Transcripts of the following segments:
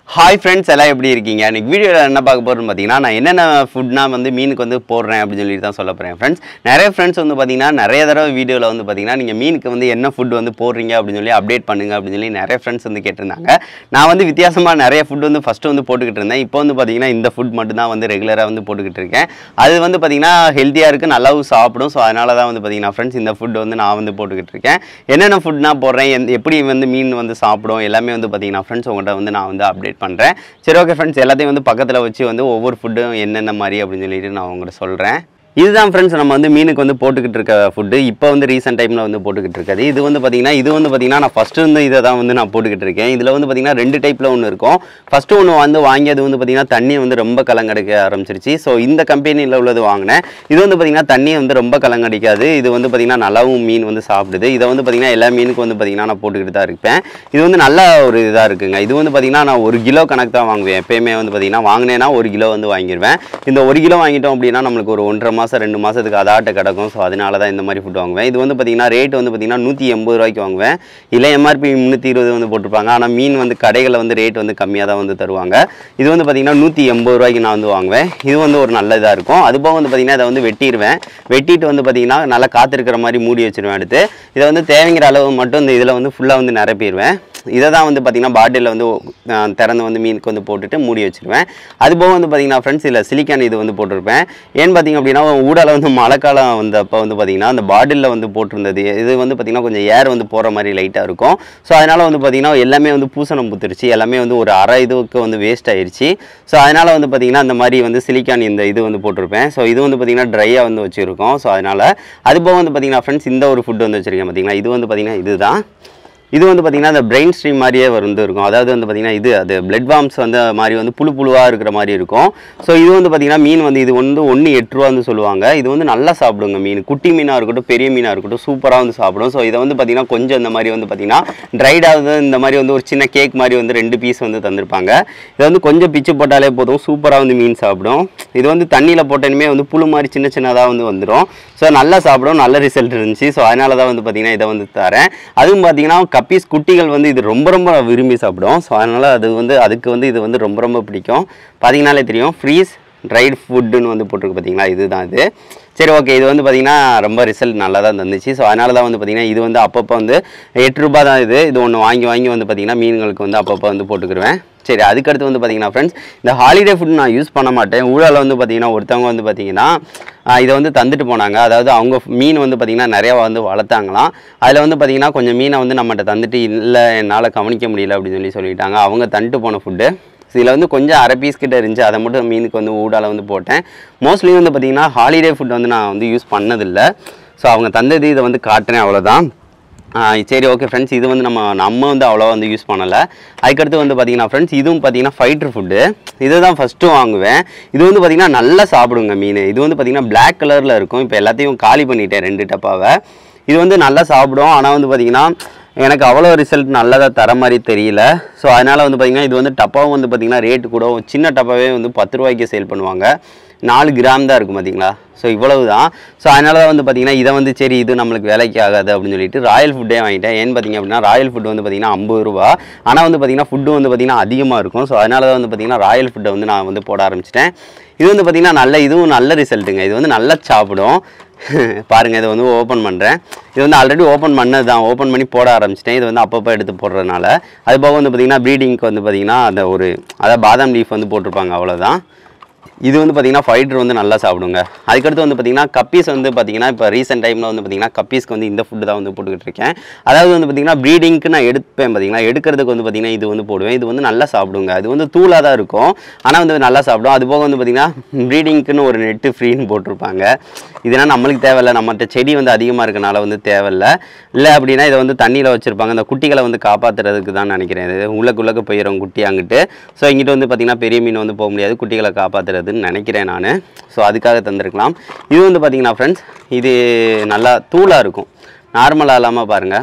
hi friends எல்லாம் எப்படி இருக்கீங்க இன்னைக்கு வீடியோவில் என்ன பார்க்க போகிறோம்னு பார்த்தீங்கன்னா நான் என்னென்ன ஃபுட்னா வந்து மீனுக்கு வந்து போடுறேன் அப்படின்னு சொல்லிட்டு தான் சொல்ல போகிறேன் ஃப்ரெண்ட்ஸ் நிறைய ஃப்ரெண்ட்ஸ் வந்து பார்த்தீங்கன்னா நிறைய தடவை வீடியோவில் வந்து பார்த்தீங்கன்னா நீங்கள் மீனுக்கு வந்து என்ன ஃபுட் வந்து போடுறீங்க அப்படின்னு சொல்லி அப்டேட் பண்ணுங்க அப்படின்னு சொல்லி நிறைய ஃப்ரெண்ட்ஸ் வந்து கேட்டிருந்தாங்க நான் வந்து வித்தியாசமாக நிறைய ஃபுட் வந்து ஃபஸ்ட்டு வந்து போட்டுக்கிட்டு இருந்தேன் இப்போ வந்து பார்த்தீங்கன்னா இந்த ஃபுட் மட்டும் தான் வந்து ரெகுலராக வந்து போட்டுக்கிட்டு இருக்கேன் அது வந்து பார்த்தீங்கன்னா ஹெல்த்தியாக இருக்குது நல்லாவும் சாப்பிடும் ஸோ அதனால தான் வந்து பார்த்தீங்கன்னா ஃப்ரெண்ட்ஸ் இந்த ஃபுட் வந்து நான் வந்து போட்டுக்கிட்டு இருக்கேன் என்னென்ன ஃபுட்னா போடுறேன் எந்த- எப்படி வந்து மீன் வந்து சாப்பிடும் எல்லாமே வந்து பார்த்தீங்கன்னா ஃப்ரெண்ட்ஸ் உங்கள்கிட்ட வந்து நான் வந்து அப்டேட் பண்ணுறேன் சரி ஓகே ஃப்ரெண்ட்ஸ் எல்லாத்தையும் வந்து பக்கத்தில் வச்சு வந்து ஒவ்வொரு ஃபுட்டும் என்னென்ன மாதிரி அப்படின்னு சொல்லிட்டு நான் உங்கள்கிட்ட சொல்கிறேன் இதுதான் ஃப்ரெண்ட்ஸ் நம்ம வந்து மீனுக்கு வந்து போட்டுக்கிட்டு இருக்க ஃபுட்டு இப்போ வந்து ரீசெண்ட் டைமில் வந்து போட்டுக்கிட்டு இருக்காது இது வந்து பார்த்தீங்கன்னா இது வந்து பார்த்தீங்கன்னா நான் ஃபஸ்ட்டு இருந்து இதை தான் வந்து நான் போட்டுக்கிட்டு இருக்கேன் இதில் வந்து பார்த்தீங்கன்னா ரெண்டு டைப்பில் ஒன்று இருக்கும் ஃபஸ்ட்டு ஒன்று வந்து வாங்கியது வந்து பார்த்தீங்கன்னா தண்ணி வந்து ரொம்ப கலங்கடிக்க ஆரம்பிச்சிருச்சு ஸோ இந்த கம்பெனியில் உள்ளது வாங்கினேன் இது வந்து பார்த்தீங்கன்னா தண்ணி வந்து ரொம்ப கலங்கடிக்காது இது வந்து பார்த்தீங்கன்னா நல்லாவும் மீன் வந்து சாப்பிடுது இதை வந்து பார்த்தீங்கன்னா எல்லா மீனுக்கும் வந்து பார்த்தீங்கன்னா நான் போட்டுக்கிட்டு தான் இருப்பேன் இது வந்து நல்ல ஒரு இதாக இருக்குங்க இது வந்து பார்த்தீங்கன்னா நான் ஒரு கிலோ கணக்கு தான் வாங்குவேன் எப்பயுமே வந்து பார்த்தீங்கன்னா வாங்கினேன்னா ஒரு கிலோ வந்து வாங்கிடுவேன் இந்த ஒரு கிலோ வாங்கிட்டோம் அப்படின்னா நம்மளுக்கு ஒரு ஒன்றரை மாதம் ரெண்டு மாதத்துக்கு அதாட்ட கிடக்கும் ஸோ அதனால தான் இந்த மாதிரி ஃபுட் வாங்குவேன் இது வந்து பார்த்தீங்கன்னா ரேட் வந்து பார்த்தீங்கன்னா நூற்றி எண்பது ரூபாய்க்கு வாங்குவேன் இல்லை எம்ஆர்பி முந்நூற்றி இருபது வந்து போட்டிருப்பாங்க ஆனால் மீன் வந்து கடைகளில் வந்து ரேட் வந்து கம்மியாக தான் வந்து தருவாங்க இது வந்து பார்த்தீங்கன்னா நூற்றி எண்பது ரூபாய்க்கு நான் வந்து வாங்குவேன் இது வந்து ஒரு நல்ல இதாக இருக்கும் அது போக வந்து பார்த்தீங்கன்னா இதை வந்து வெட்டிடுவேன் வெட்டிட்டு வந்து பார்த்தீங்கன்னா நல்லா காத்திருக்கிற மாதிரி மூடி வச்சிருவேன் அடுத்து இதை வந்து தேவைங்கிற அளவு மட்டும் இந்த இதில் வந்து ஃபுல்லாக வந்து நிரப்பிடுவேன் இதை தான் வந்து பார்த்தீங்கன்னா பாட்டிலில் வந்து அஹ், திறந்து வந்து மீனுக்கு வந்து போட்டுட்டு மூடி வச்சிருவேன் அது போக வந்து பார்த்தீங்கன்னா ஃப்ரெண்ட்ஸ் இதில் சிலிக்கான் இது வந்து போட்டிருப்பேன் ஏன்னு பார்த்தீங்க அப்படின்னா ஊடால வந்து மழைக்காலம் வந்தப்போ வந்து பார்த்தீங்கன்னா அந்த பாட்டிலில் வந்து போட்டிருந்தது இது வந்து பார்த்தீங்கன்னா கொஞ்சம் ஏர் வந்து போகிற மாதிரி லைட்டாக இருக்கும் ஸோ அதனால் வந்து பார்த்தீங்கன்னா எல்லாமே வந்து பூசணம் புத்துருச்சு எல்லாமே வந்து ஒரு அரை இதுக்கு வந்து வேஸ்ட் ஆயிருச்சு ஸோ அதனால் வந்து பார்த்தீங்கன்னா அந்த மாதிரி வந்து சிலிக்கான் இந்த இது வந்து போட்டிருப்பேன் ஸோ இது வந்து பார்த்தீங்கன்னா ட்ரையாக வந்து வச்சுருக்கோம் ஸோ அதனால் அது போக வந்து பார்த்தீங்கன்னா ஃப்ரெண்ட்ஸ் இந்த ஒரு ஃபுட் வந்து வச்சுருக்கேன் பார்த்தீங்களா இது வந்து பார்த்தீங்கன்னா இதுதான் இது வந்து பார்த்தீங்கன்னா அந்த பிரெயின் ஸ்ட்ரீம் மாதிரியே வந்து இருக்கும் அதாவது வந்து பார்த்தீங்கன்னா இது அது பிளட் வார்ம்ஸ் வந்து மாதிரி வந்து புழு புழுவாக இருக்கிற மாதிரி இருக்கும் ஸோ இது வந்து பார்த்தீங்கன்னா மீன் வந்து இது வந்து ஒன்று எட்டு ரூபான்னு சொல்லுவாங்க இது வந்து நல்லா சாப்பிடுங்க மீன் குட்டி மீனாக இருக்கட்டும் பெரிய மீனாக இருக்கட்டும் சூப்பராக வந்து சாப்பிடும் ஸோ இதை வந்து பார்த்தீங்கன்னா கொஞ்சம் இந்த மாதிரி வந்து பார்த்தீங்கன்னா ட்ரைடாக இந்த மாதிரி வந்து ஒரு சின்ன கேக் மாதிரி வந்து ரெண்டு பீஸ் வந்து தந்திருப்பாங்க இது வந்து கொஞ்சம் பிச்சு போட்டாலே போதும் சூப்பராக வந்து மீன் சாப்பிடும் இது வந்து தண்ணியில் போட்டனுமே வந்து புழு மாதிரி சின்ன சின்னதாக வந்து வந்துடும் ஸோ நல்லா சாப்பிடும் நல்ல ரிசல்ட் இருந்துச்சு ஸோ அதனால தான் வந்து பார்த்தீங்கன்னா இதை வந்து தரேன் அதுவும் பார்த்தீங்கன்னா கப்பீஸ் குட்டிகள் வந்து இது ரொம்ப ரொம்ப விரும்பி சாப்பிடும் ஸோ அதனால் அது வந்து அதுக்கு வந்து இது வந்து ரொம்ப ரொம்ப பிடிக்கும் பார்த்தீங்கனாலே தெரியும் ஃப்ரீஸ் ட்ரைட் ஃபுட்டுன்னு வந்து போட்டிருக்கு பார்த்தீங்களா இதுதான் இது சரி ஓகே இது வந்து பார்த்தீங்கன்னா ரொம்ப ரிசல்ட் நல்லா தான் தந்துச்சு ஸோ அதனால தான் வந்து பார்த்தீங்கன்னா இது வந்து அப்பப்போ வந்து எட்டு ரூபாய் தான் இது இது ஒன்று வாங்கி வாங்கி வந்து பார்த்தீங்கன்னா மீன்களுக்கு வந்து அப்பப்போ வந்து போட்டுக்கிருவேன் சரி அதுக்கடுத்து வந்து பார்த்தீங்கன்னா ஃப்ரெண்ட்ஸ் இந்த ஹாலிடே ஃபுட் நான் யூஸ் பண்ண மாட்டேன் ஊழல வந்து பார்த்தீங்கன்னா ஒருத்தவங்க வந்து பார்த்தீங்கன்னா ஆஹ் இதை வந்து தந்துட்டு போனாங்க அதாவது அவங்க மீன் வந்து பார்த்தீங்கன்னா நிறையா வந்து வளர்த்தாங்களாம் அதில் வந்து பார்த்தீங்கன்னா கொஞ்சம் மீனை வந்து நம்மகிட்ட தந்துட்டு இல்லை என்னால் கவனிக்க முடியல அப்படின்னு சொல்லி சொல்லிட்டாங்க அவங்க தந்துட்டு போன ஃபுட்டு இதில் வந்து கொஞ்சம் அரை பீஸ் கிட்ட இருந்துச்சு அதை மட்டும் மீனுக்கு வந்து ஊடால வந்து போட்டேன் மோஸ்ட்லி வந்து பார்த்தீங்கன்னா ஹாலிடே ஃபுட் வந்து நான் வந்து யூஸ் பண்ணதில்லை ஸோ அவங்க தந்தது இதை வந்து காட்டுறேன் அவ்வளோதான் ஆ, சரி ஓகே ஃப்ரெண்ட்ஸ் இது வந்து நம்ம நம்ம வந்து அவ்வளோவா வந்து யூஸ் பண்ணலை அதுக்கடுத்து வந்து பார்த்தீங்கன்னா ஃப்ரெண்ட்ஸ் இதுவும் பார்த்தீங்கன்னா ஃபைட்ரு ஃபுட்டு இது தான் ஃபஸ்ட்டு வாங்குவேன் இது வந்து பார்த்தீங்கன்னா நல்லா சாப்பிடுங்க மீன் இது வந்து பார்த்தீங்கன்னா Black கலரில் இருக்கும் இப்போ எல்லாத்தையும் காலி பண்ணிட்டேன் ரெண்டு டப்பாவை இது வந்து நல்லா சாப்பிடும் ஆனால் வந்து பார்த்தீங்கன்னா எனக்கு அவ்வளோ ரிசல்ட் நல்லதாக தர மாதிரி தெரியல ஸோ அதனால் வந்து பார்த்தீங்கன்னா இது வந்து டப்பாவும் வந்து பார்த்தீங்கன்னா ரேட்டு கூட சின்ன டப்பாவே வந்து பத்து ரூபாய்க்கு சேல் பண்ணுவாங்க நாலு கிராம் தான் இருக்கும் பார்த்தீங்களா ஸோ இவ்வளவு தான் ஸோ அதனால தான் வந்து பார்த்தீங்கன்னா இதை வந்து சரி இது நம்மளுக்கு வேலைக்கு ஆகாது அப்படின்னு சொல்லிட்டு ராயல் ஃபுட்டே வாங்கிட்டேன் ஏன்னு பார்த்தீங்க அப்படின்னா ராயல் ஃபுட் வந்து பார்த்தீங்கன்னா ஐம்பது ரூபா ஆனால் வந்து பார்த்தீங்கன்னா ஃபுட்டு வந்து பார்த்தீங்கன்னா அதிகமாக இருக்கும் ஸோ அதனால தான் வந்து பார்த்தீங்கன்னா ராயல் ஃபுட்டை வந்து நான் வந்து போட ஆரம்பிச்சிட்டேன் இது வந்து பார்த்தீங்கன்னா நல்ல இதுவும் நல்ல ரிசல்ட்டுங்க இது வந்து நல்லா சாப்பிடும் பாருங்க இதை வந்து ஓப்பன் பண்ணுறேன் இது வந்து ஆல்ரெடி ஓப்பன் பண்ணது தான் ஓப்பன் பண்ணி போட ஆரம்பிச்சிட்டேன் இது வந்து அப்பப்போ எடுத்து போடுறதுனால அது போக வந்து பார்த்தீங்கன்னா ப்ரீடிங்க்கு வந்து பார்த்தீங்கன்னா அந்த ஒரு அதாவது பாதாம் லீஃப் வந்து போட்டிருப்பாங்க அவ்வளோதான் இது வந்து பார்த்தீங்கன்னா ஃபைட்ரு வந்து நல்லா சாப்பிடுங்க அதுக்கடுத்து வந்து பார்த்தீங்கன்னா கப்பீஸ் வந்து பார்த்தீங்கன்னா இப்போ ரீசெண்ட் டைமில் வந்து பார்த்தீங்கன்னா கப்பீஸ்க்கு வந்து இந்த ஃபுட்டு தான் வந்து போட்டுக்கிட்டு இருக்கேன் அதாவது வந்து பார்த்தீங்கன்னா ப்ரீடிங்க்கு நான் எடுப்பேன் பார்த்தீங்கன்னா எடுக்கிறதுக்கு வந்து பார்த்தீங்கன்னா இது வந்து போடுவேன் இது வந்து நல்லா சாப்பிடுங்க அது வந்து தூளாக தான் இருக்கும் ஆனால் வந்து நல்லா சாப்பிடும் அது போக வந்து பார்த்தீங்கன்னா ப்ரீடிங்க்குன்னு ஒரு நெட்டு ஃப்ரீன்னு போட்டிருப்பாங்க இதெல்லாம் நம்மளுக்கு தேவையில்ல நம்மகிட்ட செடி வந்து அதிகமாக இருக்கனால வந்து தேவையில்ல இல்லை அப்படின்னா இதை வந்து தண்ணியில் வச்சுருப்பாங்க அந்த குட்டிகளை வந்து காப்பாற்றுறதுக்கு தான் நினைக்கிறேன் இது உள்ளக்கு உள்ளக்க போயிடும் குட்டி அங்கிட்டு ஸோ இங்கிட்டு வந்து பார்த்தீங்கன்னா பெரிய மீன் வந்து போக முடியாது குட்டிகளை காப்பாற்றுறதுன்னு நினைக்கிறேன் நான் ஸோ அதுக்காக தந்திருக்கலாம் இது வந்து பார்த்தீங்கன்னா ஃப்ரெண்ட்ஸ் இது நல்லா தூளாக இருக்கும் நார்மலாக இல்லாமல் பாருங்கள்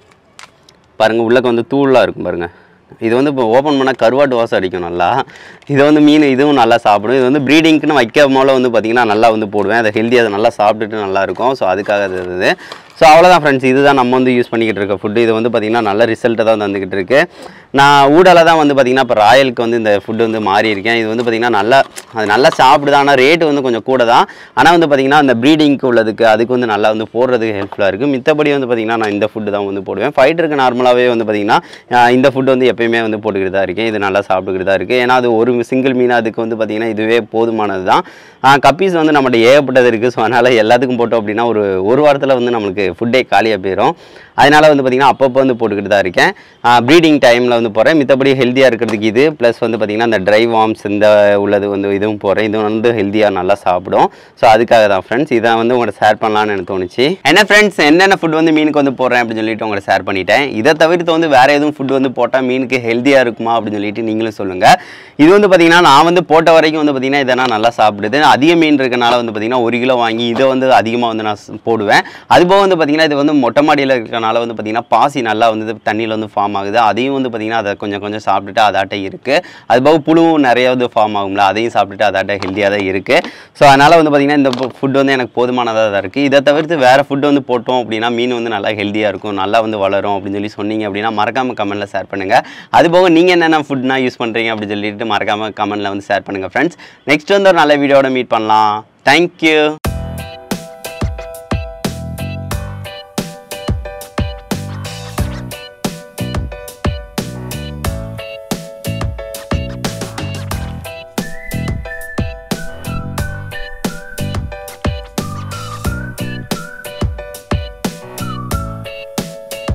பாருங்கள் உள்ளக்க வந்து தூளாக இருக்கும் பாருங்கள் இது வந்து இப்போ ஓப்பன் பண்ணால் கருவாட்டு வாசம் அடிக்கும் நல்லா இது வந்து மீன் இதுவும் நல்லா சாப்பிடும் இது வந்து ப்ரீடிங்க்குன்னு வைக்க போல வந்து பார்த்திங்கன்னா நல்லா வந்து போடுவேன் அதை ஹெல்த்தியாக அதை நல்லா சாப்பிட்டுட்டு நல்லா இருக்கும் ஸோ அதுக்காக அது இது ஸோ அவ்வளோதான் ஃப்ரெண்ட்ஸ் இதுதான் நம்ம வந்து யூஸ் பண்ணிக்கிட்டு இருக்க ஃபுட்டு இது வந்து பார்த்திங்கன்னா நல்ல ரிசல்ட்டை தான் வந்துக்கிட்டு இருக்கு நான் ஊடால தான் வந்து பார்த்திங்கன்னா இப்போ ராயலுக்கு வந்து இந்த ஃபுட்டு வந்து மாறி இருக்கேன் இது வந்து பார்த்திங்கன்னா நல்லா அது நல்லா சாப்பிடுது ஆனால் ரேட்டு வந்து கொஞ்சம் கூட தான் ஆனால் வந்து பார்த்திங்கன்னா அந்த ப்ரீடிங்க்கு உள்ளதுக்கு அதுக்கு வந்து நல்லா வந்து போடுறதுக்கு ஹெல்ப்ஃபுல்லாக இருக்குது மித்தபடி வந்து பார்த்திங்கன்னா நான் இந்த ஃபுட்டு தான் வந்து போடுவேன் ஃபைட்டருக்கு நார்மலாகவே வந்து பார்த்திங்கன்னா ஆஹ் இந்த ஃபுட்டு வந்து எப்பயுமே வந்து போட்டுக்கிட்டு தான் இருக்கேன் இது நல்லா சாப்பிட்டுக்கிட்டு தான் இருக்குது ஏன்னா அது ஒரு சிங்கிள் மீன் அதுக்கு வந்து பார்த்திங்கன்னா இதுவே போதுமானது தான் கப்பீஸ் வந்து நம்மகிட்ட ஏகப்பட்டது இருக்குது ஸோ அதனால் எல்லாத்துக்கும் போட்டோம் அப்படின்னா ஒரு ஒரு வாரத்தில் வந்து நம்மளுக்கு ஃபுட்டே காலியாக போயிடும் அதனால் வந்து பார்த்திங்கன்னா அப்பப்போ வந்து போட்டுக்கிட்டு தான் இருக்கேன் ப்ரீடிங் டைமில் வந்து போகிறேன் மித்தபடி ஹெல்த்தியாக இருக்கிறதுக்கு இது ப்ளஸ் வந்து பார்த்திங்கன்னா அந்த ட்ரை வார்ம்ஸ் இந்த உள்ளது வந்து இதுவும் போகிறேன் இது வந்து ஹெல்த்தியாக நல்லா சாப்பிடும் ஸோ அதுக்காக தான் ஃப்ரெண்ட்ஸ் இதை வந்து உங்கள்ட்ட ஷேர் பண்ணலான்னு எனக்கு தோணுச்சு என்ன ஃப்ரெண்ட்ஸ் என்னென்ன ஃபுட் வந்து மீனுக்கு வந்து போடுறேன் அப்படின்னு சொல்லிட்டு உங்கள்ட்ட ஷேர் பண்ணிட்டேன் இதை தவிர்த்து வந்து வேறு எதுவும் ஃபுட் வந்து போட்டால் மீனுக்கு ஹெல்த்தியாக இருக்குமா அப்படின்னு சொல்லிட்டு நீங்களும் சொல்லுங்கள் இது வந்து பார்த்திங்கன்னா நான் வந்து போட்ட வரைக்கும் வந்து பார்த்திங்கன்னா இதை நான் நல்லா சாப்பிடுது அதிக மீன் இருக்கனால வந்து பார்த்திங்கன்னா ஒரு கிலோ வாங்கி இதை வந்து அதிகமாக வந்து நான் ஸ்- போடுவேன் அதுபோக வந்து பார்த்திங்கன்னா இது வந்து மொட்டை மாடியில் இருக்கனால வந்து பார்த்திங்கன்னா பாசி நல்லா வந்து தண்ணியில் வந்து ஃபார்ம் ஆகுது அதையும் வந்து பார்த்திங்கன்னா அதை கொஞ்சம் கொஞ்சம் சாப்பிட்டுட்டு அதாட்ட இருக்குது அதுபோக புழுவும் நிறைய வந்து ஃபார்ம் ஆகும்ல அதையும் சாப்பிட்டுட்டு அதாட்ட ஹெல்த்தியாக தான் இருக்குது ஸோ அதனால் வந்து பார்த்திங்கன்னா இந்த ஃபுட் வந்து எனக்கு போதுமானதாக தான் இருக்குது இதை தவிர்த்து வேறு ஃபுட் வந்து போட்டோம் அப்படின்னா மீன் வந்து நல்லா ஹெல்த்தியாக இருக்கும் நல்லா வந்து வளரும் அப்படின்னு சொல்லி சொன்னீங்க அப்படின்னா மறக்காமல் கமெண்ட்டில் ஷேர் பண்ணுங்கள் அதுபோக நீங்கள் என்னென்ன ஃபுட்னா யூஸ் பண்ணுறீங்க அப்படின்னு சொல்லிட்டு மறக்காமல் கமெண்ட்டில் வந்து ஷேர் பண்ணுங்கள் ஃப்ரெண்ட்ஸ் நெக்ஸ்ட் வந்து ஒரு நல்ல வீடியோட மீட் பண்ணலாம் தேங்க்யூ